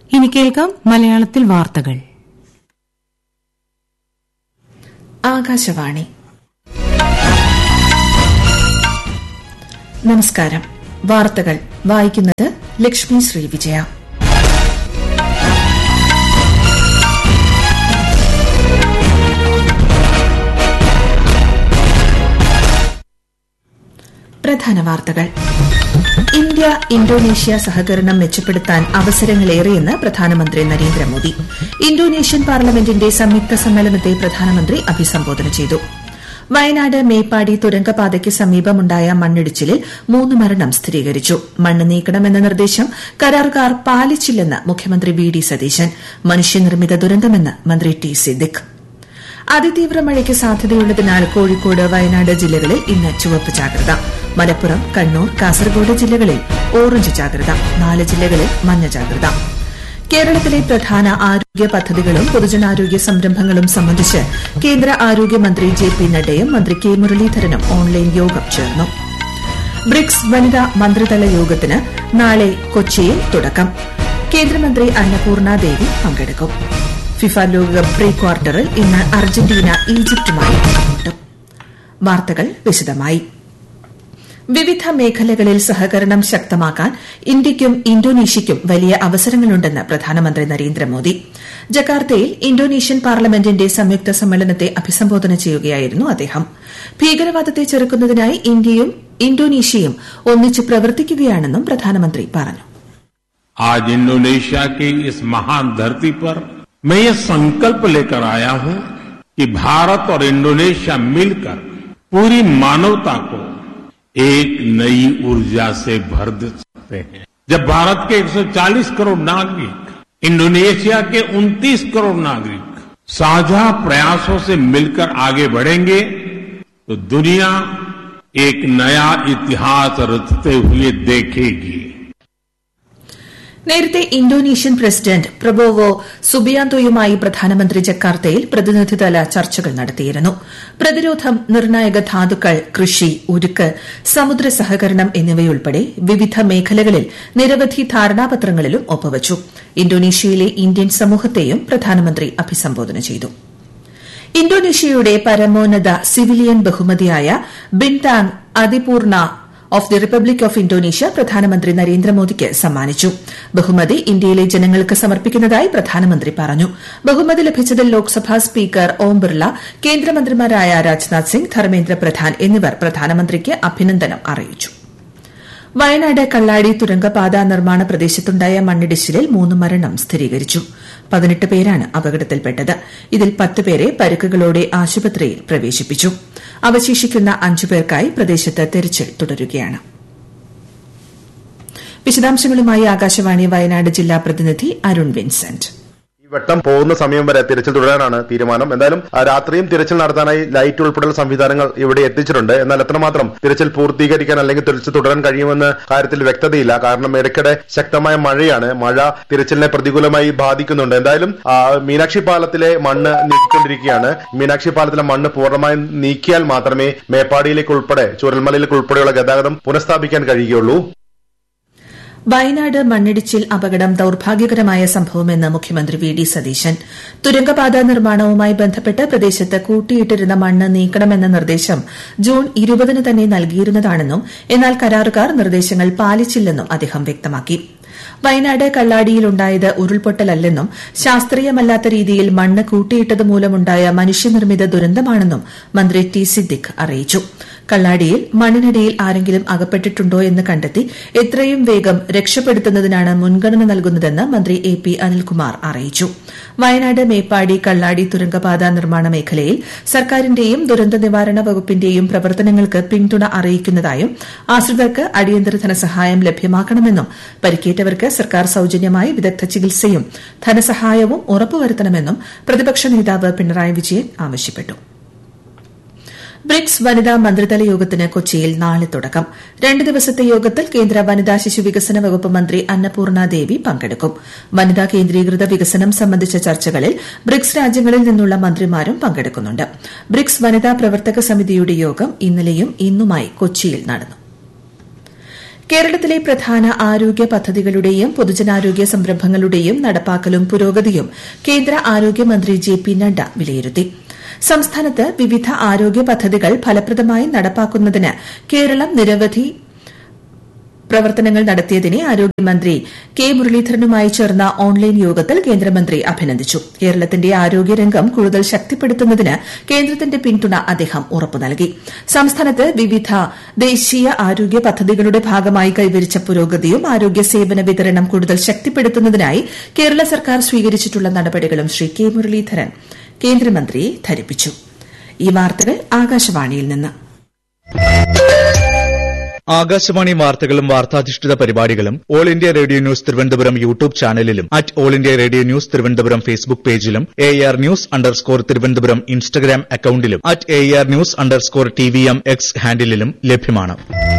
ഇനി കേൾക്കാം മലയാളത്തിൽ വാർത്തകൾ ആകാശവാണി നമസ്കാരം വാർത്തകൾ വായിക്കുന്നത് ലക്ഷ്മി ശ്രീ വിജയ പ്രധാന വാർത്തകൾ ഇന്ത്യ ഇന്തോനേഷ്യ സഹകരണം മെച്ചപ്പെടുത്താൻ അവസരങ്ങളേറെയെന്ന് പ്രധാനമന്ത്രി നരേന്ദ്രമോദി ഇന്തോനേഷ്യൻ പാർലമെന്റിന്റെ സംയുക്ത സമ്മേളനത്തെ പ്രധാനമന്ത്രി അഭിസംബോധന ചെയ്തു വയനാട് മേപ്പാടി തുരങ്കപാതയ്ക്ക് സമീപമുണ്ടായ മണ്ണിടിച്ചിലിൽ മൂന്ന് മരണം സ്ഥിരീകരിച്ചു മണ്ണ് നീക്കണമെന്ന നിർദ്ദേശം കരാറുകാർ പാലിച്ചില്ലെന്ന് മുഖ്യമന്ത്രി വി ഡി സതീശൻ മനുഷ്യനിർമ്മിത ദുരന്തമെന്ന് മന്ത്രി ടി സിദ്ദിഖ് അതിതീവ്ര മഴയ്ക്ക് സാധ്യതയുള്ളതിനാൽ കോഴിക്കോട് വയനാട് ജില്ലകളിൽ ഇന്ന് ചുവപ്പ് ജാഗ്രത മലപ്പുറം കണ്ണൂർ കാസർഗോഡ് ജില്ലകളിൽ ഓറഞ്ച് ജാഗ്രത നാല് ജില്ലകളിൽ മഞ്ഞ ജാഗ്രത കേരളത്തിലെ പ്രധാന ആരോഗ്യ പദ്ധതികളും പൊതുജനാരോഗ്യ സംരംഭങ്ങളും സംബന്ധിച്ച് കേന്ദ്ര ആരോഗ്യമന്ത്രി ജെ പി നഡ്ഡയും മന്ത്രി കെ മുരളീധരനും ഓൺലൈൻ യോഗം ചേർന്നു ബ്രിക്സ് വനിതാ മന്ത്രിതല യോഗത്തിന് നാളെ കൊച്ചിയിൽ തുടക്കം കേന്ദ്രമന്ത്രി അന്നപൂർണ ദേവി പങ്കെടുക്കും ഫിഫ ലോകകപ്പ് പ്രീ ക്വാർട്ടറിൽ ഇന്ന് അർജന്റീന ഈജിപ്തുമായി ഏറ്റുമുട്ടും വാർത്തകൾ വിശദമായി വിവിധ മേഖലകളിൽ സഹകരണം ശക്തമാക്കാൻ ഇന്ത്യയ്ക്കും ഇന്തോനേഷ്യയ്ക്കും വലിയ അവസരങ്ങളുണ്ടെന്ന് പ്രധാനമന്ത്രി നരേന്ദ്രമോദി ജക്കാർത്തയിൽ ഇന്തോനേഷ്യൻ പാർലമെന്റിന്റെ സംയുക്ത സമ്മേളനത്തെ അഭിസംബോധന ചെയ്യുകയായിരുന്നു അദ്ദേഹം ഭീകരവാദത്തെ ചെറുക്കുന്നതിനായി ഇന്ത്യയും ഇന്തോനേഷ്യയും ഒന്നിച്ച് പ്രവർത്തിക്കുകയാണെന്നും പ്രധാനമന്ത്രി പറഞ്ഞു आज इंडोनेशिया की इस महान धरती पर मैं ये संकल्प लेकर आया हूं कि भारत और इंडोनेशिया मिलकर पूरी मानवता को एक नई ऊर्जा से भर दे सकते हैं जब भारत के 140 करोड़ नागरिक इंडोनेशिया के 29 करोड़ नागरिक साझा प्रयासों से मिलकर आगे बढ़ेंगे तो दुनिया एक नया इतिहास रचते हुए देखेगी നേരത്തെ ഇന്തോനേഷ്യൻ പ്രസിഡന്റ് പ്രബോവോ സുബിയാന്തോയുമായി പ്രധാനമന്ത്രി ജക്കാർത്തയിൽ പ്രതിനിധിതല ചർച്ചകൾ നടത്തിയിരുന്നു പ്രതിരോധം നിർണായക ധാതുക്കൾ കൃഷി ഉരുക്ക് സമുദ്ര സഹകരണം എന്നിവയുൾപ്പെടെ വിവിധ മേഖലകളിൽ നിരവധി ധാരണാപത്രങ്ങളിലും ഒപ്പുവച്ചു ഇന്തോനേഷ്യയിലെ ഇന്ത്യൻ സമൂഹത്തെയും പ്രധാനമന്ത്രി അഭിസംബോധന ചെയ്തു ഇന്തോനേഷ്യയുടെ പരമോന്നത സിവിലിയൻ ബഹുമതിയായ Bintang Adipurna of the Republic of Indonesia പ്രധാനമന്ത്രി നരേന്ദ്രമോദിക്ക് സമ്മാനിച്ചു ബഹുമതി ഇന്ത്യയിലെ ജനങ്ങൾക്ക് സമർപ്പിക്കുന്നതായി പ്രധാനമന്ത്രി പറഞ്ഞു ബഹുമതി ലഭിച്ചതിൽ ലോക്സഭാ സ്പീക്കർ ഓം ബിർള കേന്ദ്രമന്ത്രിമാരായ രാജ്നാഥ് സിംഗ് ധർമ്മേന്ദ്ര പ്രധാൻ എന്നിവർ പ്രധാനമന്ത്രിക്ക് അഭിനന്ദനം അറിയിച്ചു വയനാട് കള്ളാടി തുരങ്കപാത നിർമ്മാണ പ്രദേശത്തുണ്ടായ മണ്ണിടിച്ചിലിൽ മൂന്ന് മരണം സ്ഥിരീകരിച്ചു പതിനെട്ട് പേരാണ് അപകടത്തിൽപ്പെട്ടത് ഇതിൽ പത്ത് പേരെ പരുക്കുകളോടെ ആശുപത്രിയിൽ പ്രവേശിപ്പിച്ചു അവശേഷിക്കുന്ന അഞ്ചു പേർക്കായി പ്രദേശത്ത് തെരച്ചിൽ തുടരുകയാണ് വിശദാംശങ്ങളുമായി ആകാശവാണി വയനാട് ജില്ലാ പ്രതിനിധി അരുൺ വിൻസെന്റ് വെട്ടം പോകുന്ന സമയം വരെ തിരച്ചിൽ തുടരാനാണ് തീരുമാനം എന്തായാലും രാത്രിയും തിരച്ചിൽ നടത്താനായി ലൈറ്റ് ഉൾപ്പെടെയുള്ള സംവിധാനങ്ങൾ ഇവിടെ എത്തിച്ചിട്ടുണ്ട് എന്നാൽ എത്രമാത്രം തിരച്ചിൽ പൂർത്തീകരിക്കാൻ അല്ലെങ്കിൽ തിരച്ചിൽ തുടരാൻ കഴിയുമെന്ന കാര്യത്തിൽ വ്യക്തതയില്ല കാരണം ഇടയ്ക്കിടെ ശക്തമായ മഴയാണ് മഴ തിരച്ചിലിനെ പ്രതികൂലമായി ബാധിക്കുന്നുണ്ട് എന്തായാലും മീനാക്ഷി പാലത്തിലെ മണ്ണ് നീക്കിക്കൊണ്ടിരിക്കുകയാണ് മീനാക്ഷി പാലത്തിലെ മണ്ണ് പൂർണ്ണമായും നീക്കിയാൽ മാത്രമേ മേപ്പാടിയിലേക്ക് ഉൾപ്പെടെ ചുരൽമലയിലേക്ക് ഉൾപ്പെടെയുള്ള ഗതാഗതം പുനഃസ്ഥാപിക്കാൻ കഴിയുകയുള്ളൂ വയനാട് മണ്ണിടിച്ചിൽ അപകടം ദൌർഭാഗ്യകരമായ സംഭവമെന്ന് മുഖ്യമന്ത്രി വി ഡി സതീശൻ തുരങ്കപാത നിർമ്മാണവുമായി ബന്ധപ്പെട്ട് പ്രദേശത്ത് കൂട്ടിയിട്ടിരുന്ന മണ്ണ് നീക്കണമെന്ന നിർദ്ദേശം ജൂൺ ഇരുപതിന് തന്നെ നൽകിയിരുന്നതാണെന്നും എന്നാൽ കരാറുകാർ നിർദ്ദേശങ്ങൾ പാലിച്ചില്ലെന്നും അദ്ദേഹം വ്യക്തമാക്കി വയനാട് കള്ളാടിയിലുണ്ടായത് ഉരുൾപൊട്ടലല്ലെന്നും ശാസ്ത്രീയമല്ലാത്ത രീതിയിൽ മണ്ണ് കൂട്ടിയിട്ടത് മൂലമുണ്ടായ മനുഷ്യനിർമ്മിത ദുരന്തമാണെന്നും മന്ത്രി ടി സിദ്ദിഖ് അറിയിച്ചു കള്ളാടിയിൽ മണ്ണിനടിയിൽ ആരെങ്കിലും അകപ്പെട്ടിട്ടുണ്ടോ എന്ന് കണ്ടെത്തി എത്രയും വേഗം രക്ഷപ്പെടുത്തുന്നതിനാണ് മുൻഗണന നൽകുന്നതെന്ന് മന്ത്രി എ പി അനിൽകുമാർ അറിയിച്ചു വയനാട് മേപ്പാടി കള്ളാടി തുരങ്കപാത നിർമ്മാണ മേഖലയിൽ സർക്കാരിന്റെയും ദുരന്ത നിവാരണ വകുപ്പിന്റെയും പ്രവർത്തനങ്ങൾക്ക് പിന്തുണ അറിയിക്കുന്നതായും ആശ്രിതർക്ക് അടിയന്തര ധനസഹായം ലഭ്യമാക്കണമെന്നും പരിക്കേറ്റവർക്ക് സർക്കാർ സൌജന്യമായി വിദഗ്ധ ചികിത്സയും ധനസഹായവും ഉറപ്പുവരുത്തണമെന്നും പ്രതിപക്ഷ നേതാവ് പിണറായി വിജയൻ ആവശ്യപ്പെട്ടു ബ്രിക്സ് വനിതാ മന്ത്രിതല യോഗത്തിന് കൊച്ചിയിൽ നാളെ തുടക്കം രണ്ട് ദിവസത്തെ യോഗത്തിൽ കേന്ദ്ര വനിതാ ശിശു വികസന വകുപ്പ് മന്ത്രി അന്നപൂർണ ദേവി പങ്കെടുക്കും വനിതാ കേന്ദ്രീകൃത വികസനം സംബന്ധിച്ച ചർച്ചകളിൽ ബ്രിക്സ് രാജ്യങ്ങളിൽ നിന്നുള്ള മന്ത്രിമാരും പങ്കെടുക്കുന്നുണ്ട് ബ്രിക്സ് വനിതാ പ്രവർത്തക സമിതിയുടെ യോഗം ഇന്നലെയും ഇന്നുമായി കൊച്ചിയിൽ നടന്നു കേരളത്തിലെ പ്രധാന ആരോഗ്യ പദ്ധതികളുടെയും പൊതുജനാരോഗ്യ സംരംഭങ്ങളുടെയും നടപ്പാക്കലും പുരോഗതിയും കേന്ദ്ര ആരോഗ്യമന്ത്രി ജെ പി നഡ്ഡ വിലയിരുത്തി സംസ്ഥാനത്ത് വിവിധ ആരോഗ്യ പദ്ധതികൾ ഫലപ്രദമായി നടപ്പാക്കുന്നതിന് കേരളം നിരവധി പ്രവർത്തനങ്ങൾ നടത്തിയതിനെ ആരോഗ്യമന്ത്രി കെ മുരളീധരനുമായി ചേർന്ന ഓൺലൈൻ യോഗത്തിൽ കേന്ദ്രമന്ത്രി അഭിനന്ദിച്ചു കേരളത്തിന്റെ ആരോഗ്യരംഗം കൂടുതൽ ശക്തിപ്പെടുത്തുന്നതിന് കേന്ദ്രത്തിന്റെ പിന്തുണ അദ്ദേഹം ഉറപ്പു നൽകി സംസ്ഥാനത്ത് വിവിധ ദേശീയ ആരോഗ്യ പദ്ധതികളുടെ ഭാഗമായി കൈവരിച്ച പുരോഗതിയും ആരോഗ്യ സേവന വിതരണം കൂടുതൽ ശക്തിപ്പെടുത്തുന്നതിനായി കേരള സർക്കാർ സ്വീകരിച്ചിട്ടുള്ള നടപടികളും ശ്രീ കെ മുരളീധരൻ കേന്ദ്രമന്ത്രിയെ ധരിപ്പിച്ചു ഈ വാർത്തകൾ ആകാശവാണിയിൽ നിന്ന് ആകാശവാണി വാർത്തകളും വാർത്താധിഷ്ഠിത പരിപാടികളും All India Radio News Thiruvananthapuram YouTube ചാനലിലും at All India Radio News Thiruvananthapuram Facebook പേജിലും A R news underscore Thiruvananthapuram Instagram അക്കൌണ്ടിലും at A R news underscore T V M X ഹാൻഡിലും ലഭ്യമാണ്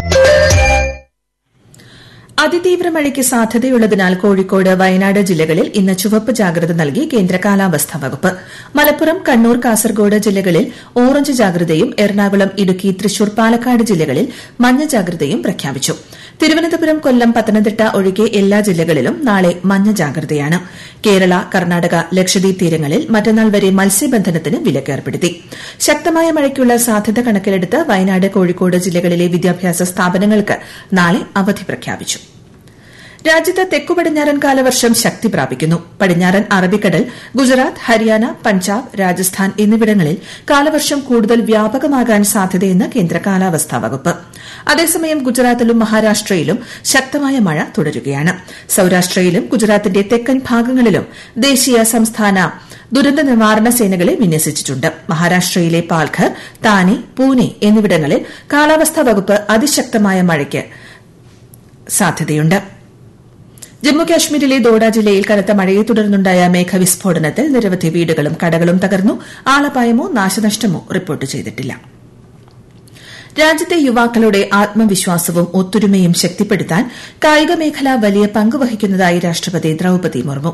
അതിതീവ്ര മഴയ്ക്ക് സാധ്യതയുള്ളതിനാൽ കോഴിക്കോട് വയനാട് ജില്ലകളിൽ ഇന്ന് ചുവപ്പ് ജാഗ്രത നൽകി കേന്ദ്ര കാലാവസ്ഥാ വകുപ്പ് മലപ്പുറം കണ്ണൂർ കാസർഗോഡ് ജില്ലകളിൽ ഓറഞ്ച് ജാഗ്രതയും എറണാകുളം ഇടുക്കി തൃശൂർ പാലക്കാട് ജില്ലകളിൽ മഞ്ഞ ജാഗ്രതയും പ്രഖ്യാപിച്ചു തിരുവനന്തപുരം കൊല്ലം പത്തനംതിട്ട ഒഴികെ എല്ലാ ജില്ലകളിലും നാളെ മഞ്ഞ ജാഗ്രതയാണ് കേരള കർണാടക ലക്ഷദ്വീപ് തീരങ്ങളിൽ മറ്റന്നാൾ വരെ മത്സ്യബന്ധനത്തിന് വിലക്കേർപ്പെടുത്തി ശക്തമായ മഴയ്ക്കുള്ള സാധ്യത കണക്കിലെടുത്ത് വയനാട് കോഴിക്കോട് ജില്ലകളിലെ വിദ്യാഭ്യാസ സ്ഥാപനങ്ങൾക്ക് നാളെ അവധി പ്രഖ്യാപിച്ചു രാജ്യത്ത് തെക്കു പടിഞ്ഞാറൻ കാലവർഷം ശക്തി പ്രാപിക്കുന്നു പടിഞ്ഞാറൻ അറബിക്കടൽ ഗുജറാത്ത് ഹരിയാന പഞ്ചാബ് രാജസ്ഥാൻ എന്നിവിടങ്ങളിൽ കാലവർഷം കൂടുതൽ വ്യാപകമാകാൻ സാധ്യതയെന്ന് കേന്ദ്ര കാലാവസ്ഥാ വകുപ്പ് അതേസമയം ഗുജറാത്തിലും മഹാരാഷ്ട്രയിലും ശക്തമായ മഴ തുടരുകയാണ് സൌരാഷ്ട്രയിലും ഗുജറാത്തിന്റെ തെക്കൻ ഭാഗങ്ങളിലും ദേശീയ സംസ്ഥാന ദുരന്ത നിവാരണ സേനകളെ വിന്യസിച്ചിട്ടുണ്ട് മഹാരാഷ്ട്രയിലെ പാൽഘർ താനെ പൂനെ എന്നിവിടങ്ങളിൽ കാലാവസ്ഥാ വകുപ്പ് അതിശക്തമായ മഴയ്ക്ക് സാധ്യതയുണ്ട് ജമ്മുകാശ്മീരിലെ ദോഡ ജില്ലയിൽ കനത്ത മഴയെ തുടർന്നുണ്ടായ മേഘവിസ്ഫോടനത്തിൽ നിരവധി വീടുകളും കടകളും തകർന്നു ആളപായമോ നാശനഷ്ടമോ റിപ്പോർട്ട് ചെയ്തിട്ടില്ല രാജ്യത്തെ യുവാക്കളുടെ ആത്മവിശ്വാസവും ഒത്തൊരുമയും ശക്തിപ്പെടുത്താൻ കായിക മേഖല വലിയ പങ്ക് വഹിക്കുന്നതായി രാഷ്ട്രപതി ദ്രൌപതി മുർമു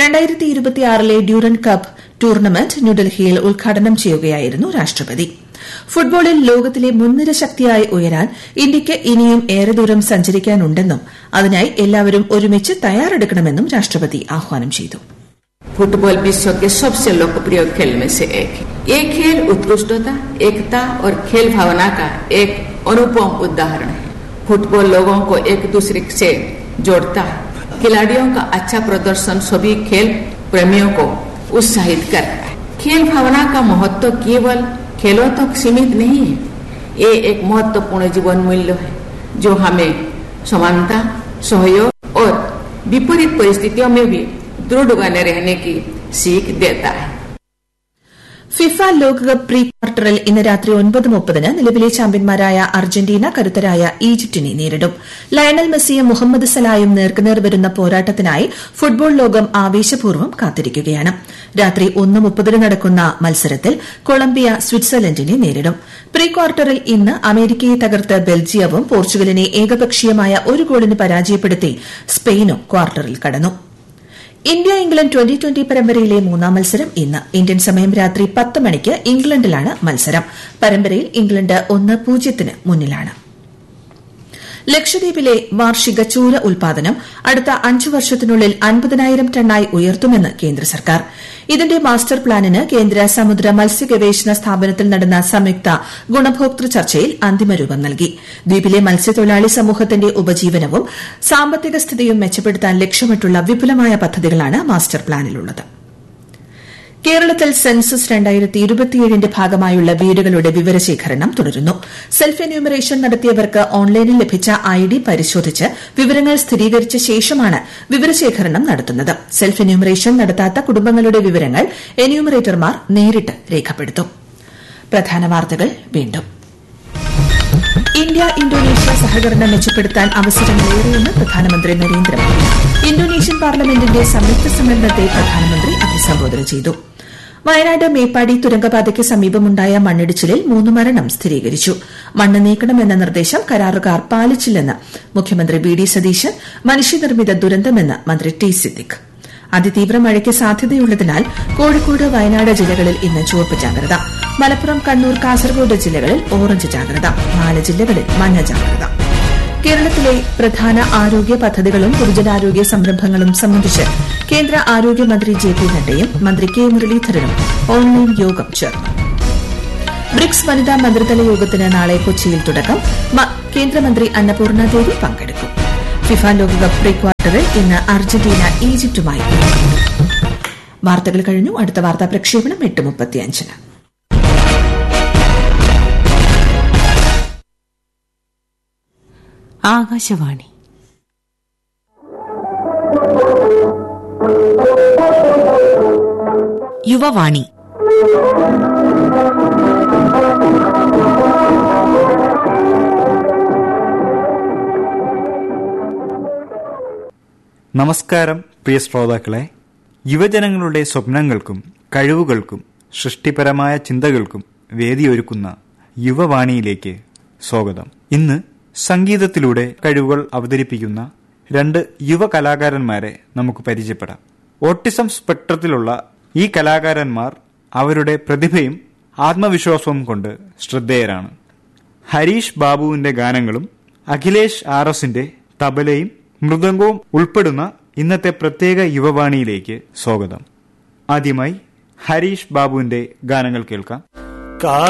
ലെ ഡ്യൂറൻ കപ്പ് ടൂർണമെന്റ് ന്യൂഡൽഹിയിൽ ഉദ്ഘാടനം ചെയ്യുകയായിരുന്നു രാഷ്ട്രപതി ഫുട്ബോളിൽ ലോകത്തിലെ മുൻനിര ശക്തിയായി ഉയരാൻ ഇന്ത്യയ്ക്ക് ഇനിയും ഏറെ ദൂരം സഞ്ചരിക്കാനുണ്ടെന്നും അതിനായി എല്ലാവരും ഒരുമിച്ച് തയ്യാറെടുക്കണമെന്നും രാഷ്ട്രപതി ആഹ്വാനം ചെയ്തു फुटबॉल विश्व के सबसे लोकप्रिय खेल में से एक है ये खेल उत्कृष्टता एकता और खेल भावना का एक अनुपम उदाहरण है फुटबॉल लोगों को एक दूसरे से जोड़ता है खिलाड़ियों का अच्छा प्रदर्शन सभी खेल प्रेमियों को उत्साहित करता है खेल भावना का महत्व केवल खेलों तक सीमित नहीं है ये एक महत्वपूर्ण जीवन मूल्य है जो हमें समानता सहयोग और विपरीत परिस्थितियों में भी दृढ़ बने रहने की सीख देता है ഫിഫ ലോകകപ്പ് പ്രീ ക്വാർട്ടറിൽ ഇന്ന് രാത്രി ഒൻപത് മുപ്പതിന് നിലവിലെ ചാമ്പ്യന്മാരായ അർജന്റീന കരുത്തരായ ഈജിപ്തിനെ നേരിടും ലയണൽ മെസ്സിയും മുഹമ്മദ് സലായും നേർക്കുനേർ വരുന്ന പോരാട്ടത്തിനായി ഫുട്ബോൾ ലോകം ആവേശപൂർവ്വം കാത്തിരിക്കുകയാണ് രാത്രി ഒന്ന് മുപ്പതിന് നടക്കുന്ന മത്സരത്തിൽ കൊളംബിയ സ്വിറ്റ്സർലൻഡിനെ നേരിടും പ്രീ ക്വാർട്ടറിൽ ഇന്ന് അമേരിക്കയെ തകർത്ത് ബെൽജിയവും പോർച്ചുഗലിനെ ഏകപക്ഷീയമായ ഒരു ഗോളിന് പരാജയപ്പെടുത്തി സ്പെയിനും ക്വാർട്ടറിൽ കടന്നു ഇന്ത്യ ഇംഗ്ലണ്ട് ട്വന്റി ട്വന്റി പരമ്പരയിലെ മൂന്നാം മത്സരം ഇന്ന് ഇന്ത്യൻ സമയം രാത്രി പത്ത് മണിക്ക് ഇംഗ്ലണ്ടിലാണ് മത്സരം പരമ്പരയിൽ ഇംഗ്ലണ്ട് ഒന്ന് പൂജ്യത്തിന് മുന്നിലാണ് ലക്ഷദ്വീപിലെ വാർഷിക ചൂര ഉൽപാദനം അടുത്ത അഞ്ചു വർഷത്തിനുള്ളിൽ അൻപതിനായിരം ടണ്ണായി ഉയർത്തുമെന്ന് കേന്ദ്ര സർക്കാർ ഇതിന്റെ മാസ്റ്റർ പ്ലാനിന് കേന്ദ്ര സമുദ്ര മത്സ്യ ഗവേഷണ സ്ഥാപനത്തിൽ നടന്ന സംയുക്ത ഗുണഭോക്തൃ ചർച്ചയിൽ അന്തിമരൂപം നൽകി ദ്വീപിലെ മത്സ്യത്തൊഴിലാളി സമൂഹത്തിന്റെ ഉപജീവനവും സാമ്പത്തിക സ്ഥിതിയും മെച്ചപ്പെടുത്താൻ ലക്ഷ്യമിട്ടുള്ള വിപുലമായ പദ്ധതികളാണ് മാസ്റ്റർ പ്ലാനിലുള്ളത് കേരളത്തിൽ സെൻസസ് രണ്ടായിരത്തി ഇരുപത്തിയേഴിന്റെ ഭാഗമായുള്ള വീടുകളുടെ വിവരശേഖരണം തുടരുന്നു സെൽഫ് എന്യൂമറേഷൻ നടത്തിയവർക്ക് ഓൺലൈനിൽ ലഭിച്ച ഐ ഡി പരിശോധിച്ച് വിവരങ്ങൾ സ്ഥിരീകരിച്ച ശേഷമാണ് വിവരശേഖരണം നടത്തുന്നത് സെൽഫ് എന്യൂമറേഷൻ നടത്താത്ത കുടുംബങ്ങളുടെ വിവരങ്ങൾ എന്യൂമറേറ്റർമാർ നേരിട്ട് രേഖപ്പെടുത്തും പ്രധാന വാർത്തകൾ വീണ്ടും ഇന്ത്യ ഇന്തോനേഷ്യ സഹകരണം മെച്ചപ്പെടുത്താൻ അവസരങ്ങളേറെയെന്ന് പ്രധാനമന്ത്രി നരേന്ദ്രമോദി ഇന്തോനേഷ്യൻ പാർലമെന്റിന്റെ സംയുക്ത സമ്മേളനത്തെ പ്രധാനമന്ത്രി അഭിസംബോധന ചെയ്തു വയനാട് മേപ്പാടി തുരങ്കപാതയ്ക്ക് സമീപമുണ്ടായ മണ്ണിടിച്ചിലിൽ മൂന്ന് മരണം സ്ഥിരീകരിച്ചു മണ്ണ് നീക്കണമെന്ന നിർദ്ദേശം കരാറുകാർ പാലിച്ചില്ലെന്ന് മുഖ്യമന്ത്രി വി ഡി സതീശൻ മനുഷ്യനിർമ്മിത ദുരന്തമെന്ന് മന്ത്രി ടി സിദ്ദിഖ് അതിതീവ്ര മഴയ്ക്ക് സാധ്യതയുള്ളതിനാൽ കോഴിക്കോട് വയനാട് ജില്ലകളിൽ ഇന്ന് ചുവപ്പ് ജാഗ്രത മലപ്പുറം കണ്ണൂർ കാസർഗോഡ് ജില്ലകളിൽ ഓറഞ്ച് ജാഗ്രത നാല് ജില്ലകളിൽ മഞ്ഞ ജാഗ്രത കേരളത്തിലെ പ്രധാന ആരോഗ്യ പദ്ധതികളും പൊതുജനാരോഗ്യ സംരംഭങ്ങളും സംബന്ധിച്ച് കേന്ദ്ര ആരോഗ്യമന്ത്രി ജെ പി നഡ്ഡയും മന്ത്രി കെ മുരളീധരനും ഓൺലൈൻ യോഗം ചേർന്നു ബ്രിക്സ് വനിതാ മന്ത്രിതല യോഗത്തിന് നാളെ കൊച്ചിയിൽ തുടക്കം മ- കേന്ദ്രമന്ത്രി അന്നപൂർണ ദേവി പങ്കെടുക്കും ഫിഫ ലോകകപ്പ് പ്രീ ക്വാർട്ടറിൽ ഇന്ന് അർജന്റീന ഈജിപ്തുമായി വാർത്തകൾ കഴിഞ്ഞു അടുത്ത വാർത്താ പ്രക്ഷേപണം എട്ട് മുപ്പത്തിയഞ്ചിന് ആകാശവാണി യുവവാണി നമസ്കാരം പ്രിയ ശ്രോതാക്കളെ യുവജനങ്ങളുടെ സ്വപ്നങ്ങൾക്കും കഴിവുകൾക്കും സൃഷ്ടിപരമായ ചിന്തകൾക്കും വേദിയൊരുക്കുന്ന യുവവാണിയിലേക്ക് സ്വാഗതം ഇന്ന് സംഗീതത്തിലൂടെ കഴിവുകൾ അവതരിപ്പിക്കുന്ന രണ്ട് യുവ കലാകാരന്മാരെ നമുക്ക് പരിചയപ്പെടാം ഓട്ടിസം സ്പെക്ട്രത്തിലുള്ള ഈ കലാകാരന്മാർ അവരുടെ പ്രതിഭയും ആത്മവിശ്വാസവും കൊണ്ട് ശ്രദ്ധേയരാണ് ഹരീഷ് ബാബുവിന്റെ ഗാനങ്ങളും അഖിലേഷ് ആർ എസിന്റെ തബലയും മൃദംഗവും ഉൾപ്പെടുന്ന ഇന്നത്തെ പ്രത്യേക യുവവാണിയിലേക്ക് സ്വാഗതം ആദ്യമായി ഹരീഷ് ബാബുവിന്റെ ഗാനങ്ങൾ കേൾക്കാം